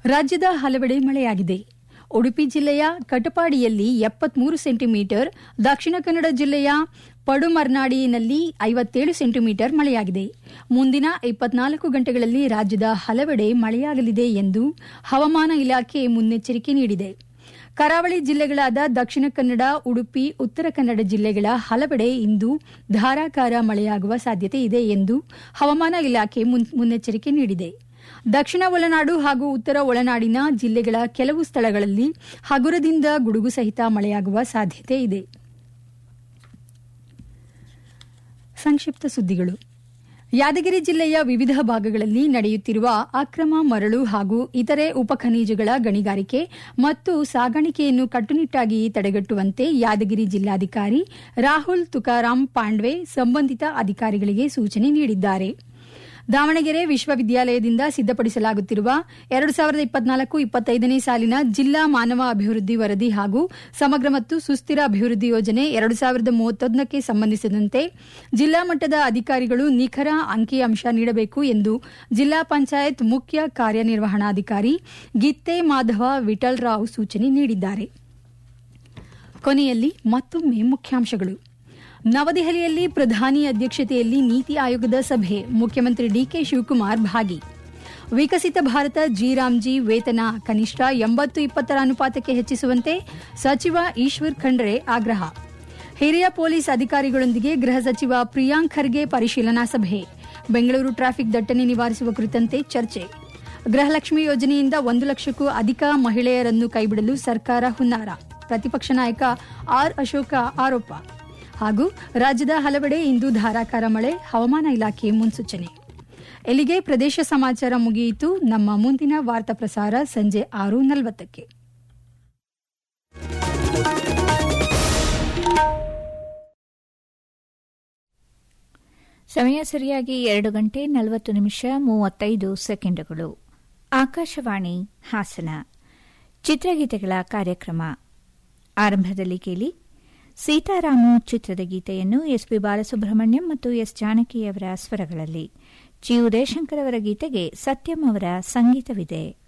ರಾಜ್ಯದ ಹಲವೆಡೆ ಮಳೆಯಾಗಿದೆ ಉಡುಪಿ ಜಿಲ್ಲೆಯ ಕಟಪಾಡಿಯಲ್ಲಿ ಎಪ್ಪತ್ಮೂರು ಸೆಂಟಿಮೀಟರ್ ದಕ್ಷಿಣ ಕನ್ನಡ ಜಿಲ್ಲೆಯ ಪಡುಮರ್ನಾಡಿನಲ್ಲಿ ಐವತ್ತೇಳು ಸೆಂಟಿಮೀಟರ್ ಮಳೆಯಾಗಿದೆ ಮುಂದಿನ ಇಪ್ಪತ್ನಾಲ್ಕು ಗಂಟೆಗಳಲ್ಲಿ ರಾಜ್ಯದ ಹಲವೆಡೆ ಮಳೆಯಾಗಲಿದೆ ಎಂದು ಹವಾಮಾನ ಇಲಾಖೆ ಮುನ್ನೆಚ್ಚರಿಕೆ ನೀಡಿದೆ ಕರಾವಳಿ ಜಿಲ್ಲೆಗಳಾದ ದಕ್ಷಿಣ ಕನ್ನಡ ಉಡುಪಿ ಉತ್ತರ ಕನ್ನಡ ಜಿಲ್ಲೆಗಳ ಹಲವೆಡೆ ಇಂದು ಧಾರಾಕಾರ ಮಳೆಯಾಗುವ ಸಾಧ್ಯತೆ ಇದೆ ಎಂದು ಹವಾಮಾನ ಇಲಾಖೆ ಮುನ್ನೆಚ್ಚರಿಕೆ ನೀಡಿದೆ ದಕ್ಷಿಣ ಒಳನಾಡು ಹಾಗೂ ಉತ್ತರ ಒಳನಾಡಿನ ಜಿಲ್ಲೆಗಳ ಕೆಲವು ಸ್ಥಳಗಳಲ್ಲಿ ಹಗುರದಿಂದ ಗುಡುಗು ಸಹಿತ ಮಳೆಯಾಗುವ ಸಾಧ್ಯತೆ ಇದೆ ಸಂಕ್ಷಿಪ್ತ ಸುದ್ದಿಗಳು ಯಾದಗಿರಿ ಜಿಲ್ಲೆಯ ವಿವಿಧ ಭಾಗಗಳಲ್ಲಿ ನಡೆಯುತ್ತಿರುವ ಅಕ್ರಮ ಮರಳು ಹಾಗೂ ಇತರೆ ಉಪಖನಿಜಗಳ ಗಣಿಗಾರಿಕೆ ಮತ್ತು ಸಾಗಾಣಿಕೆಯನ್ನು ಕಟ್ಟುನಿಟ್ಟಾಗಿ ತಡೆಗಟ್ಟುವಂತೆ ಯಾದಗಿರಿ ಜಿಲ್ಲಾಧಿಕಾರಿ ರಾಹುಲ್ ತುಕಾರಾಂ ಪಾಂಡ್ವೆ ಸಂಬಂಧಿತ ಅಧಿಕಾರಿಗಳಿಗೆ ಸೂಚನೆ ನೀಡಿದ್ದಾರೆ ದಾವಣಗೆರೆ ವಿಶ್ವವಿದ್ಯಾಲಯದಿಂದ ಸಿದ್ದಪಡಿಸಲಾಗುತ್ತಿರುವ ಎರಡು ಸಾವಿರದ ಇಪ್ಪತ್ನಾಲ್ಕು ಇಪ್ಪತ್ತೈದನೇ ಸಾಲಿನ ಜಿಲ್ಲಾ ಮಾನವ ಅಭಿವೃದ್ಧಿ ವರದಿ ಹಾಗೂ ಸಮಗ್ರ ಮತ್ತು ಸುಸ್ಥಿರ ಅಭಿವೃದ್ಧಿ ಯೋಜನೆ ಎರಡು ಸಾವಿರದ ಮೂವತ್ತೊಂದಕ್ಕೆ ಸಂಬಂಧಿಸಿದಂತೆ ಜಿಲ್ಲಾ ಮಟ್ಟದ ಅಧಿಕಾರಿಗಳು ನಿಖರ ಅಂಕಿಅಂಶ ನೀಡಬೇಕು ಎಂದು ಜಿಲ್ಲಾ ಪಂಚಾಯತ್ ಮುಖ್ಯ ಕಾರ್ಯನಿರ್ವಹಣಾಧಿಕಾರಿ ಗಿತ್ತೆ ಮಾಧವ ವಿಠಲ್ ರಾವ್ ಸೂಚನೆ ನೀಡಿದ್ದಾರೆ ಕೊನೆಯಲ್ಲಿ ಮತ್ತೊಮ್ಮೆ ಮುಖ್ಯಾಂಶಗಳು ನವದೆಹಲಿಯಲ್ಲಿ ಪ್ರಧಾನಿ ಅಧ್ಯಕ್ಷತೆಯಲ್ಲಿ ನೀತಿ ಆಯೋಗದ ಸಭೆ ಮುಖ್ಯಮಂತ್ರಿ ಡಿಕೆ ಶಿವಕುಮಾರ್ ಭಾಗಿ ವಿಕಸಿತ ಭಾರತ ಜಿರಾಮ್ಜಿ ವೇತನ ಕನಿಷ್ಠ ಎಂಬತ್ತು ಇಪ್ಪತ್ತರ ಅನುಪಾತಕ್ಕೆ ಹೆಚ್ಚಿಸುವಂತೆ ಸಚಿವ ಈಶ್ವರ್ ಖಂಡ್ರೆ ಆಗ್ರಹ ಹಿರಿಯ ಪೊಲೀಸ್ ಅಧಿಕಾರಿಗಳೊಂದಿಗೆ ಗೃಹ ಸಚಿವ ಪ್ರಿಯಾಂಕ್ ಖರ್ಗೆ ಪರಿಶೀಲನಾ ಸಭೆ ಬೆಂಗಳೂರು ಟ್ರಾಫಿಕ್ ದಟ್ಟಣೆ ನಿವಾರಿಸುವ ಕುರಿತಂತೆ ಚರ್ಚೆ ಗೃಹಲಕ್ಷ್ಮಿ ಯೋಜನೆಯಿಂದ ಒಂದು ಲಕ್ಷಕ್ಕೂ ಅಧಿಕ ಮಹಿಳೆಯರನ್ನು ಕೈಬಿಡಲು ಸರ್ಕಾರ ಹುನ್ನಾರ ಪ್ರತಿಪಕ್ಷ ನಾಯಕ ಆರ್ ಅಶೋಕ ಆರೋಪ ಹಾಗೂ ರಾಜ್ಯದ ಹಲವೆಡೆ ಇಂದು ಧಾರಾಕಾರ ಮಳೆ ಹವಾಮಾನ ಇಲಾಖೆ ಮುನ್ಸೂಚನೆ ಎಲ್ಲಿಗೆ ಪ್ರದೇಶ ಸಮಾಚಾರ ಮುಗಿಯಿತು ನಮ್ಮ ಮುಂದಿನ ವಾರ್ತಾ ಪ್ರಸಾರ ಸಂಜೆ ಆರು ನಲವತ್ತಕ್ಕೆ ಸಮಯ ಸರಿಯಾಗಿ ಎರಡು ಗಂಟೆ ನಲವತ್ತು ನಿಮಿಷ ಮೂವತ್ತೈದು ಸೆಕೆಂಡುಗಳು ಆಕಾಶವಾಣಿ ಹಾಸನ ಚಿತ್ರಗೀತೆಗಳ ಕಾರ್ಯಕ್ರಮ ಆರಂಭದಲ್ಲಿ ಕೇಳಿ ಸೀತಾರಾಮು ಚಿತ್ರದ ಗೀತೆಯನ್ನು ಎಸ್ಪಿ ಬಾಲಸುಬ್ರಹ್ಮಣ್ಯಂ ಮತ್ತು ಎಸ್ ಜಾನಕಿಯವರ ಸ್ವರಗಳಲ್ಲಿ ಜಿ ಉದಯಶಂಕರ್ ಅವರ ಗೀತೆಗೆ ಸತ್ಯಂ ಅವರ ಸಂಗೀತವಿದೆ